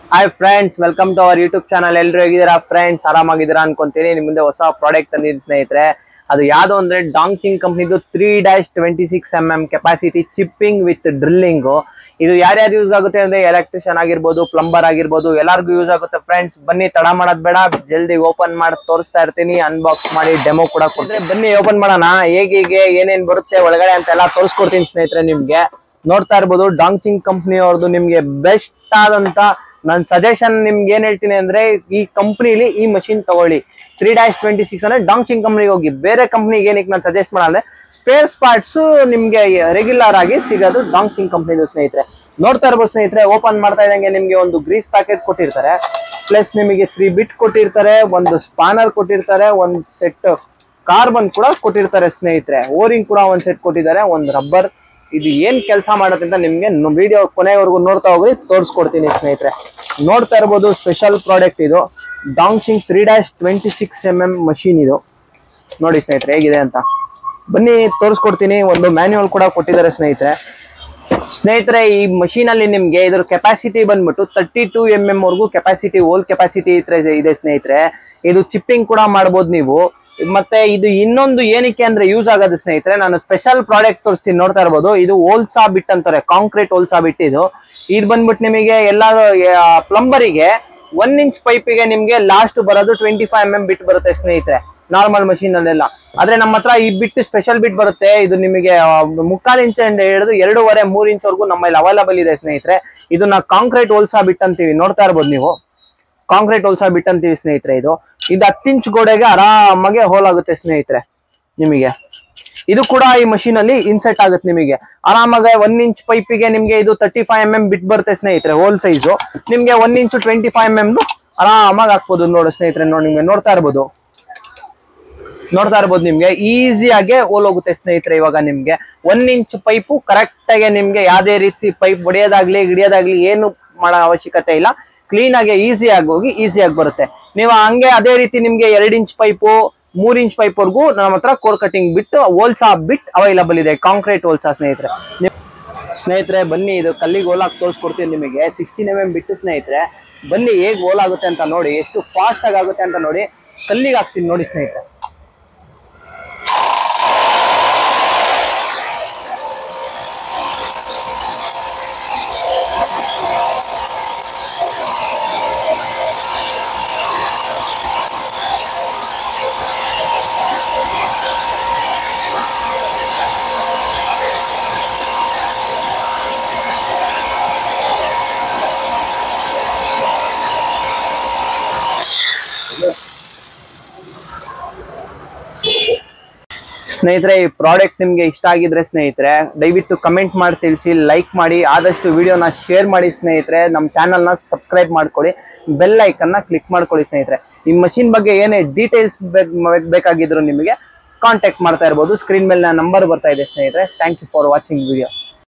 hi friends welcome to our YouTube channel ಎಲ್ಲರೂ ಹೇಗಿದ್ದೀರಾ friends ಆರಾಮಾಗಿದ್ದೀರಾ ಅನ್ಕೊಂತೀನಿ ನಿಮ್ ಮುಂದೆ ಹೊಸ ಪ್ರಾಡಕ್ಟ್ ತಂದಿದ್ದೀನಿ ಸ್ನೇಹಿತರೆ ಅದು ಯಾವ್ದು ಅಂದ್ರೆ ಡಾಂಕಿಂಗ್ ಕಂಪ್ನಿದು three dash twenty six M M capacity chipping with drilling ಇದು ಯಾರ್ಯಾರು ಯೂಸ್ ಆಗುತ್ತೆ ಅಂದ್ರೆ ಎಲೆಕ್ಟ್ರಿಷಿಯನ್ ಆಗಿರ್ಬೋದು ಪ್ಲಂಬರ್ ಆಗಿರ್ಬೋದು ಎಲ್ಲರಿಗೂ ಯೂಸ್ ಆಗುತ್ತೆ ಫ್ರೆಂಡ್ಸ್ ಬನ್ನಿ ತಡ ಮಾಡೋದ್ ಬೇಡ ಜಲ್ದಿ ಓಪನ್ ಮಾಡಿ ತೋರಿಸ್ತಾ ಇರ್ತೀನಿ ಅನ್ಬಾಕ್ಸ್ ಮಾಡಿ ಡೆಮೋ ಕೂಡ ಕೊಡ್ತೀನಿ ಬನ್ನಿ ಓಪನ್ ಮಾಡೋಣ ಹೇಗೆ ಹೇಗೆ ಏನೇನ್ ಬರುತ್ತೆ ಒಳಗಡೆ ಅಂತೆಲ್ಲ ತೋರಿಸ್ಕೊಡ್ತೀನಿ ಸ್ನೇಹಿತರೆ ನಿಮ್ಗೆ ನೋಡ್ತಾ ಇರ್ಬೋದು ಡಾಂಗ್ಚಿಂಗ್ ಕಂಪ್ನಿ ಅವ್ರದ್ದು ನಿಮ್ಗೆ ಬೆಸ್ಟ್ ಆದಂತ ನನ್ನ ಸಜೆಷನ್ ನಿಮ್ಗೆ ಏನ್ ಹೇಳ್ತೀನಿ ಅಂದ್ರೆ ಈ ಕಂಪ್ನಿಲಿ ಈ ಮಷಿನ್ ತಗೊಳ್ಳಿ ತ್ರೀ ಡ್ಯಾಶ್ ಟ್ವೆಂಟಿ ಸಿಕ್ಸ್ ಅಂದ್ರೆ ಡಾಂಗ್ಚಿಂಗ್ ಕಂಪ್ನಿಗೆ ಹೋಗಿ ಬೇರೆ ಕಂಪ್ನಿಗೆ ಏನಕ್ಕೆ ನಾನು ಸಜೆಸ್ಟ್ ಮಾಡಲ್ಲ ಸ್ಪೇರ್ಸ್ ಪಾರ್ಟ್ಸ್ ನಿಮ್ಗೆ ರೆಗ್ಯುಲರ್ ಆಗಿ ಸಿಗೋದು ಡಾಂಗ್ಚಿಂಗ್ ಕಂಪ್ನಿದು ಸ್ನೇಹಿತರೆ ನೋಡ್ತಾ ಇರ್ಬೋದು ಸ್ನೇಹಿತರೆ ಓಪನ್ ಮಾಡ್ತಾ ಇದ್ದಂಗೆ ನಿಮ್ಗೆ ಒಂದು ಗ್ರೀಸ್ ಪ್ಯಾಕೆಟ್ ಕೊಟ್ಟಿರ್ತಾರೆ ಪ್ಲಸ್ ನಿಮಗೆ ತ್ರೀ ಬಿಟ್ ಕೊಟ್ಟಿರ್ತಾರೆ ಒಂದು ಸ್ಪಾನರ್ ಕೊಟ್ಟಿರ್ತಾರೆ ಒಂದು ಸೆಟ್ ಕಾರ್ಬನ್ ಕೂಡ ಕೊಟ್ಟಿರ್ತಾರೆ ಸ್ನೇಹಿತರೆ ಓರಿಂಗ್ ಕೂಡ ಒಂದ್ ಸೆಟ್ ಕೊಟ್ಟಿದ್ದಾರೆ ಒಂದು ರಬ್ಬರ್ ಇದು ಏನ್ ಕೆಲಸ ಮಾಡುತ್ತೆ ಅಂತ ನಿಮ್ಗೆ ವಿಡಿಯೋ ಕೊನೆವರೆಗೂ ನೋಡ್ತಾ ಹೋಗ್ರಿ ತೋರಿಸ್ಕೊಡ್ತೀನಿ ಸ್ನೇಹಿತರೆ ನೋಡ್ತಾ ಇರ್ಬೋದು ಸ್ಪೆಷಲ್ ಪ್ರಾಡಕ್ಟ್ ಇದು Dongcheng three dash twenty six M M machine ಇದು ನೋಡಿ ಸ್ನೇಹಿತರೆ ಹೇಗಿದೆ ಅಂತ ಬನ್ನಿ ತೋರಿಸ್ಕೊಡ್ತೀನಿ ಒಂದು ಮ್ಯಾನ್ಯುವಲ್ ಕೂಡ ಕೊಟ್ಟಿದ್ದಾರೆ ಸ್ನೇಹಿತರೆ ಸ್ನೇಹಿತರೆ ಈ ಮಷೀನ್ ಅಲ್ಲಿ ನಿಮ್ಗೆ ಇದ್ರ ಕೆಪಾಸಿಟಿ ಬಂದ್ಬಿಟ್ಟು ತರ್ಟಿ ಟೂ ಎಂ ಎಂ ವರ್ಗೂ ಕೆಪಾಸಿಟಿ ಓಲ್ ಕೆಪಾಸಿಟಿ ಇದೆ ಸ್ನೇಹಿತರೆ ಇದು ಚಿಪ್ಪಿಂಗ್ ಕೂಡ ಮಾಡ್ಬೋದು ನೀವು ಮತ್ತೆ ಇದು ಇನ್ನೊಂದು ಏನಕ್ಕೆ ಅಂದ್ರೆ ಯೂಸ್ ಆಗೋದು ಸ್ನೇಹಿತರೆ ನಾನು ಸ್ಪೆಷಲ್ ಪ್ರಾಡಕ್ಟ್ ತೋರಿಸ್ತೀನಿ ನೋಡ್ತಾ ಇರ್ಬೋದು ಇದು ಓಲ್ಸಾ ಬಿಟ್ ಅಂತಾರೆ ಕಾಂಕ್ರೀಟ್ ಓಲ್ಸಾ ಬಿಟ್ ಇದು ಇದು ಬಂದ್ಬಿಟ್ಟು ನಿಮಗೆ ಎಲ್ಲ ಪ್ಲಂಬರಿಗೆ ಒನ್ ಇಂಚ್ ಪೈಪಿಗೆ ನಿಮ್ಗೆ ಲಾಸ್ಟ್ ಬರೋದು twenty five M M bit ಬರುತ್ತೆ ಸ್ನೇಹಿತರೆ ನಾರ್ಮಲ್ ಮಷೀನ್ ಅಲ್ಲೆಲ್ಲ ಆದ್ರೆ ನಮ್ಮ ಹತ್ರ ಈ ಬಿಟ್ ಸ್ಪೆಷಲ್ ಬಿಟ್ ಬರುತ್ತೆ ಇದು ನಿಮಗೆ ಆ, ಮುಕ್ಕಾಲು ಇಂಚ್ ಇಂದ ಹಿಡಿದು ಎರಡೂವರೆ ಮೂರ್ ಇಂಚ್ ವರೆಗೂ ನಮ್ಮಲ್ಲಿ ಅವೈಲಬಲ್ ಇದೆ ಸ್ನೇಹಿತರೆ ಇದನ್ನ ಕಾಂಕ್ರೀಟ್ ಹೋಲ್ಸಾ ಬಿಟ್ ಅಂತೀವಿ ನೋಡ್ತಾ ಇರ್ಬೋದು ನೀವು ಕಾಂಕ್ರೀಟ್ ಹೋಲ್ಸಾ ಬಿಟ್ ಅಂತೀವಿ ಸ್ನೇಹಿತರೆ ಇದು ಇದು ಹತ್ತು ಇಂಚ್ ಗೋಡೆಗೆ ಆರಾಮಾಗಿ ಹೋಲ್ ಆಗುತ್ತೆ ಸ್ನೇಹಿತರೆ ನಿಮಗೆ ಇದು ಕೂಡ ಈ ಮಷೀನ್ ಅಲ್ಲಿ ಇನ್ಸೆಟ್ ಆಗುತ್ತೆ ನಿಮಗೆ ಆರಾಮಾಗಿ ಒನ್ ಇಂಚ್ ಪೈಪಿಗೆ ನಿಮ್ಗೆ ಇದು thirty five M M bit ಬರುತ್ತೆ ಸ್ನೇಹಿತರೆ ಹೋಲ್ ಸೈಜು ನಿಮ್ಗೆ one inch twenty five M M ಆರಾಮಾಗಿ ಹಾಕ್ಬೋದು ನೋಡಿ ಸ್ನೇಹಿತರೆ ನೋಡಿ ನಿಮ್ಗೆ ನೋಡ್ತಾ ಇರ್ಬೋದು ನೋಡ್ತಾ ಇರ್ಬೋದು ನಿಮ್ಗೆ ಈಸಿಯಾಗಿ ಹೋಲ್ ಹೋಗುತ್ತೆ ಸ್ನೇಹಿತರೆ ಇವಾಗ ನಿಮ್ಗೆ ಒನ್ ಇಂಚ್ ಪೈಪು ಕರೆಕ್ಟ್ ಆಗಿ ನಿಮ್ಗೆ ಯಾವ್ದೇ ರೀತಿ ಪೈಪ್ ಹೊಡೆಯೋದಾಗ್ಲಿ ಹಿಡಿಯೋದಾಗ್ಲಿ ಏನು ಮಾಡೋ ಅವಶ್ಯಕತೆ ಇಲ್ಲ ಕ್ಲೀನ್ ಆಗಿ ಈಸಿ ಆಗಿ ಹೋಗಿ ಈಸಿಯಾಗಿ ಬರುತ್ತೆ ನೀವು ಹಂಗೆ ಅದೇ ರೀತಿ ನಿಮ್ಗೆ ಎರಡ್ ಇಂಚ್ ಪೈಪು ಮೂರ್ ಇಂಚ್ ಪೈಪ್ ವರ್ಗೂ ನಮ್ಮ ಹತ್ರ ಕೋರ್ ಕಟಿಂಗ್ ಬಿಟ್ಟು ಹೋಲ್ಸಾ ಬಿಟ್ ಅವೈಲಬಲ್ ಇದೆ ಕಾಂಕ್ರೀಟ್ ಹೋಲ್ಸಾ ಸ್ನೇಹಿತರೆ ನಿಮ್- ಸ್ನೇಹಿತರೆ ಬನ್ನಿ ಇದು ಕಲ್ಲಿಗೆ ಹೋಲಾಕ್ ತೋರಿಸ್ಕೊಡ್ತೀನಿ ನಿಮಗೆ ಸಿಕ್ಸ್ಟೀನ್ ಎಮ್ ಎಂ ಬಿಟ್ಟು ಸ್ನೇಹಿತರೆ ಬನ್ನಿ ಹೇಗ್ ಹೋಲಾಗುತ್ತೆ ಅಂತ ನೋಡಿ ಎಷ್ಟು ಫಾಸ್ಟ್ ಆಗಿ ಆಗುತ್ತೆ ಅಂತ ನೋಡಿ ಕಲ್ಲಿಗೆ ಹಾಕ್ತೀನಿ ನೋಡಿ ಸ್ನೇಹಿತರೆ ಸ್ನೇಹಿತರೆ ಈ ಪ್ರಾಡಕ್ಟ್ ನಿಮ್ಗೆ ಇಷ್ಟ ಆಗಿದ್ರೆ ಸ್ನೇಹಿತರೆ ದಯವಿಟ್ಟು ಕಮೆಂಟ್ ಮಾಡಿ ತಿಳಿಸಿ ಲೈಕ್ ಮಾಡಿ ಆದಷ್ಟು ವಿಡಿಯೋನ ಶೇರ್ ಮಾಡಿ ಸ್ನೇಹಿತರೆ ನಮ್ಮ ಚಾನಲ್ನ ಸಬ್ಸ್ಕ್ರೈಬ್ ಮಾಡ್ಕೊಳ್ಳಿ ಬೆಲ್ ಐಕನ್ನ ಕ್ಲಿಕ್ ಮಾಡ್ಕೊಳ್ಳಿ ಸ್ನೇಹಿತರೆ ಈ ಮಷಿನ್ ಬಗ್ಗೆ ಏನೇ ಡೀಟೇಲ್ಸ್ ಬೇಕಾಗಿದ್ರು ನಿಮಗೆ ಕಾಂಟ್ಯಾಕ್ಟ್ ಮಾಡ್ತಾ ಇರ್ಬೋದು ಸ್ಕ್ರೀನ್ ಮೇಲೆ ನಂಬರ್ ಬರ್ತಾ ಇದೆ ಸ್ನೇಹಿತರೆ thank you for watching video